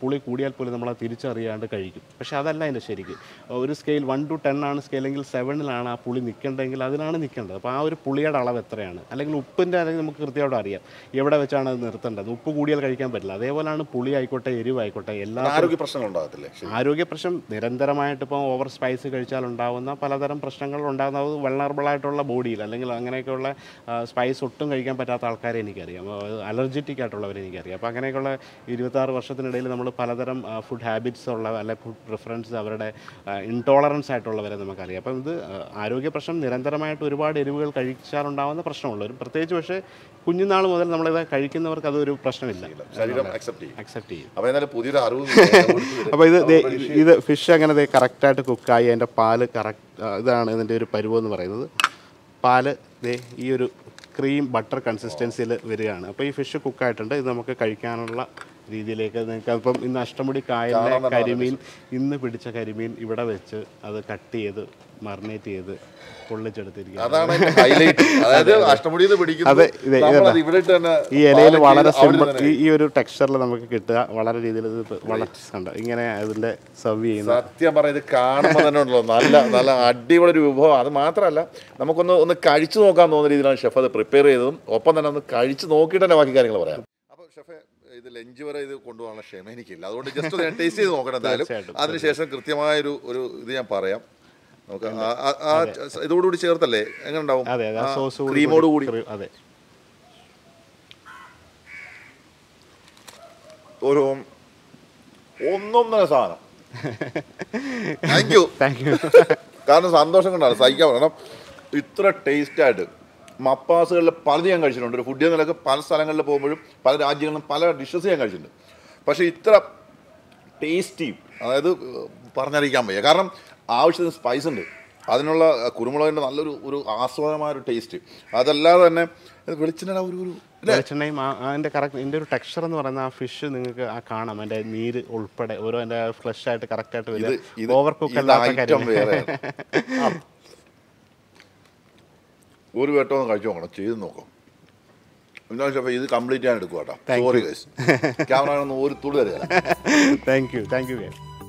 പുളി കൂടിയാൽ പോലും നമ്മൾ അത് തിരിച്ചറിയാണ്ട് കഴിക്കും പക്ഷേ അതല്ല അതിൻ്റെ ശരിക്ക് ഒരു സ്കെയിൽ വൺ ടു ടെൻ ആണ് സ്കെയിലെങ്കിൽ സെവനിലാണ് ആ പുളി നിൽക്കേണ്ടതെങ്കിൽ അതിലാണ് നിൽക്കേണ്ടത് അപ്പോൾ ആ ഒരു പുളിയുടെ അളവ് എത്രയാണ് അല്ലെങ്കിൽ ഉപ്പിൻ്റെ അല്ലെങ്കിൽ നമുക്ക് കൃത്യമായിട്ട് അറിയാം എവിടെ വെച്ചാണ് അത് നിർത്തേണ്ടത് ഉപ്പ് കൂടിയാൽ കഴിക്കാൻ പറ്റില്ല അതേപോലെയാണ് പുളി ആയിക്കോട്ടെ എരിവായിക്കോട്ടെ എല്ലാ ആരോഗ്യ പ്രശ്നങ്ങൾ ഉണ്ടാകത്തില്ലേ ശരി ആരോഗ്യ പ്രശ്നം നിരന്തരമായിട്ട് ഇപ്പോൾ ഓവർ സ്പൈസ് കഴിച്ചാൽ ഉണ്ടാകുന്ന പലതരം പ്രശ്നങ്ങൾ ഉണ്ടാകുന്നത് വെള്ളർബിൾ ആയിട്ടുള്ള ബോഡിയിൽ അല്ലെങ്കിൽ അങ്ങനെയൊക്കെയുള്ള സ്പൈസ് ഒട്ടും കഴിക്കാൻ പറ്റാത്ത ആൾക്കാരെ എനിക്കറിയാം അലർജറ്റിക് ആയിട്ടുള്ളവരെ എനിക്കറിയാം അപ്പോൾ അങ്ങനെയൊക്കെയുള്ള ഇരുപത്താറ് വർഷത്തിനിടയിൽ നമ്മൾ പലതരം ഫുഡ് ഹാബിറ്റ്സ് ഉള്ള അല്ലെ ഫുഡ് പ്രിഫറൻസ് അവരുടെ ഇൻടോളറൻസ് ആയിട്ടുള്ളവരെ നമുക്കറിയാം അപ്പം ഇത് ആ, ആരോഗ്യ പ്രശ്നം നിരന്തരമായിട്ട് ഒരുപാട് എരിവുകൾ കഴിച്ചാലുണ്ടാകുന്ന പ്രശ്നമുള്ള ഒരു പ്രത്യേകിച്ച് പക്ഷേ കുഞ്ഞുനാൾ മുതൽ നമ്മളിത് കഴിക്കുന്നവർക്ക് അതൊരു പ്രശ്നമില്ല ശരീരം അക്സെപ്റ്റ് ചെയ്യും അക്സെപ്റ്റ് ചെയ്യും അപ്പോൾ എന്നാലും പുതിയൊരു അറിവ് അപ്പോൾ ഇത് ദേ ഇത് ഫിഷ് അങ്ങനെ ദേ കറക്റ്റായിട്ട് കുക്കായി അതിൻ്റെ പാല് കറക്റ്റ് ഇതാണ് ഇതിൻ്റെ ഒരു പരുവം എന്ന് പറയുന്നത് പാല് ദേ ഈ ഒരു ക്രീം ബട്ടർ കൺസിസ്റ്റൻസിയിൽ വരികയാണ് അപ്പോൾ ഈ ഫിഷ് കുക്കായിട്ടുണ്ട് ഇത് നമുക്ക് കഴിക്കാനുള്ള രീതിയിലേക്ക് നിങ്ങൾക്ക് അപ്പം ഇന്ന് അഷ്ടമുടി കായലിലെ കരിമീൻ ഇന്ന് പിടിച്ച കരിമീൻ ഇവിടെ വെച്ച് അത് കട്ട് ചെയ്ത് മറിനേറ്റ് ചെയ്ത് പൊള്ളിച്ചെടുത്തിരിക്കുക അതാണ് ഹൈലൈറ്റ് അതായത് അഷ്ടമുടിയിൽ നിന്ന് പിടിക്കുന്നത് അതെ, ഇതെ, നമ്മളത് ഇതാ. ഇവിടെ ഇട്ട് തന്നെ ഈ ഇലയിൽ പാലൊക്കെ വളരെ ചെയ്ത് അവര് സിമ്പിൾ തന്നെ ഈ ഈ ഒരു ടെക്സ്ചറിൽ നമുക്ക് കിട്ടുക വളരെ രീതിയിൽ ഇത് ഇപ്പൊ വളരെ ഉണ്ട് ഇങ്ങനെ അതിൻ്റെ സർവ് ചെയ്യുന്ന സത്യം പറഞ്ഞ ഇത് കാണുമ്പോൾ തന്നെ ഉണ്ടല്ലോ നല്ല നല്ല അടിപൊളി ഒരു വിഭവം അത് മാത്രമല്ല നമുക്കൊന്ന് ഒന്ന് കഴിച്ചു നോക്കാൻ തോന്നുന്ന രീതിയിലാണ് ഷെഫ് അത് പ്രിപ്പയർ ചെയ്തതും ഒപ്പം തന്നെ ഒന്ന് കഴിച്ച് നോക്കിയിട്ട് തന്നെ ബാക്കി കാര്യങ്ങൾ പറയാം അപ്പോൾ ഷെഫ് ഇത് ലഞ്ച് വരെ ഇത് കൊണ്ടുപോകാനുള്ള ക്ഷമ എനിക്കില്ല അതുകൊണ്ട് ജസ്റ്റ് ഞാൻ ടേസ്റ്റ് ചെയ്ത് നോക്കണം എന്തായാലും തീർച്ചയായിട്ടും, അതിനുശേഷം കൃത്യമായൊരു ഒരു ഇത് ഞാൻ പറയാം നമുക്ക് ആ- ആ- ആ ഇതോടുകൂടി ചേർത്തല്ലേ എങ്ങനെ ഉണ്ടാവും അതെ അതെ ആ സോസ് ക്രീമോട് കൂടി അതെ ഒരു ഒന്നൊന്നര സാധനം താങ്ക് യു താങ്ക് യു കാരണം സന്തോഷം കൊണ്ടാണ് സഹിക്കാൻ കാരണം ഇത്ര ടേസ്റ്റ് ആയിട്ട് മപ്പാസുകളിൽ പലത് ഞാൻ കഴിച്ചിട്ടുണ്ട് ഒരു ഫുഡ് നിലക്ക് പല സ്ഥലങ്ങളിൽ പോകുമ്പോഴും പല രാജ്യങ്ങളിലും പല ഡിഷസ് ഞാൻ കഴിച്ചിട്ടുണ്ട് പക്ഷേ ഇത്ര ടേസ്റ്റി അതായത് പറഞ്ഞറിയിക്കാൻ വയ്യ കാരണം ആവശ്യത്തിന് സ്പൈസ് ഉണ്ട് അതിനുള്ള അഹ്, കുരുമുളകിൻ്റെ നല്ലൊരു ഒരു ആസ്വാദമായ ഒരു ടേസ്റ്റ് അതല്ലാതെ തന്നെ ഇത് വെളിച്ചെണ്ണ ഒരു ഒരു വെളിച്ചെണ്ണയും ആ- അതിന്റെ കറക്റ്റ് ഇതിന്റെ ഒരു ടെക്സ്ചർ എന്ന് പറയുന്ന ആ ഫിഷ് നിങ്ങൾക്ക് ആ കാണാം അതിന്റെ നീര് ഉൾപ്പെടെ ഓരോ അതിന്റെ ഫ്ലഷ് ആയിട്ട് കറക്റ്റ് ആയിട്ട് ഇത് വരിക ഇത് ഓവർ കുക്ക് ഇത് അല്ലാത്ത ഐറ്റം കാര്യം വേറെ ഒരു വട്ടം ഒന്ന് കഴിച്ചു നോക്കണം ചെയ്ത് നോക്കാം എന്താ ഷെഫ് ഇത് കംപ്ലീറ്റ് ചെയ്യാൻ എടുക്കുക കേട്ടോ Thank സോറി ഗൈസ് ക്യാമറ ഒന്നും ഒരു തുള്ളി തരിക താങ്ക് യു താങ്ക് യു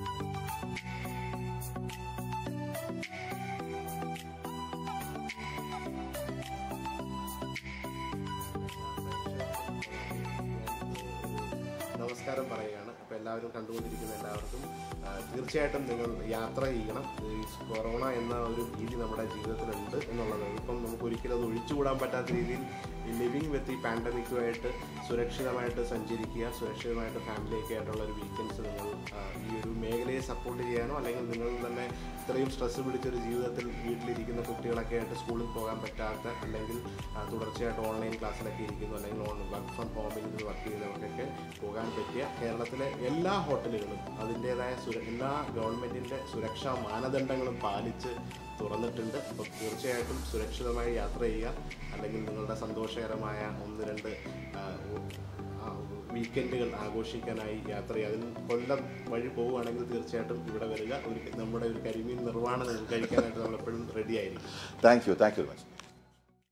നമസ്കാരം പറയുകയാണ് അപ്പോൾ എല്ലാവരും കണ്ടുകൊണ്ടിരിക്കുന്ന എല്ലാവർക്കും ആ, തീർച്ചയായിട്ടും നിങ്ങൾ യാത്ര ചെയ്യണം ഈ കൊറോണ എന്ന ഒരു ഭീതി നമ്മുടെ ജീവിതത്തിലുണ്ട് എന്നുള്ളത് ഇപ്പം നമുക്ക് ഒരിക്കലും അത് ഒഴിച്ചുകൂടാൻ പറ്റാത്ത രീതിയിൽ ഈ ലിവിങ് വിത്ത് ഈ പാൻഡമിക്കുമായിട്ട് സുരക്ഷിതമായിട്ട് സഞ്ചരിക്കുക സുരക്ഷിതമായിട്ട് ഫാമിലിയൊക്കെ ആയിട്ടുള്ള ഒരു വീക്കെൻഡ്സ് നിങ്ങൾ ആ, ഈ ഒരു മേഖലയെ സപ്പോർട്ട് ചെയ്യാനോ അല്ലെങ്കിൽ നിങ്ങൾ തന്നെ ഇത്രയും സ്ട്രെസ് പിടിച്ചൊരു ജീവിതത്തിൽ വീട്ടിലിരിക്കുന്ന കുട്ടികളൊക്കെ ആയിട്ട് സ്കൂളിൽ പോകാൻ പറ്റാത്ത അല്ലെങ്കിൽ ആ, തുടർച്ചയായിട്ട് ഓൺലൈൻ ക്ലാസ്സിലൊക്കെ ഇരിക്കുന്നു അല്ലെങ്കിൽ ഓൺ വർക്ക് ഫ്രം ഹോമിൽ നിന്ന് വർക്ക് ചെയ്യുന്നവർക്കൊക്കെ പോകാൻ പറ്റിയ കേരളത്തിലെ എല്ലാ ഹോട്ടലുകളും അതിൻ്റേതായ സുര എല്ലാ ഗവൺമെൻറ്റിൻ്റെ സുരക്ഷാ മാനദണ്ഡങ്ങളും പാലിച്ച് തുറന്നിട്ടുണ്ട് അപ്പോൾ തീർച്ചയായിട്ടും സുരക്ഷിതമായി യാത്ര ചെയ്യുക അല്ലെങ്കിൽ നിങ്ങളുടെ സന്തോഷകരമായ ഒന്ന് രണ്ട് ആ, ആ, വീക്കെൻഡുകൾ ആഘോഷിക്കാനായി യാത്ര ചെയ്യുക അതിന് കൊല്ലം വഴി പോവുകയാണെങ്കിൽ തീർച്ചയായിട്ടും ഇവിടെ വരിക ഒരു നമ്മുടെ ഒരു കരിമീൻ നിർവ്വാണം കഴിക്കാനായിട്ട് നമ്മളെപ്പോഴും റെഡി ആയിരിക്കും thank you thank you very much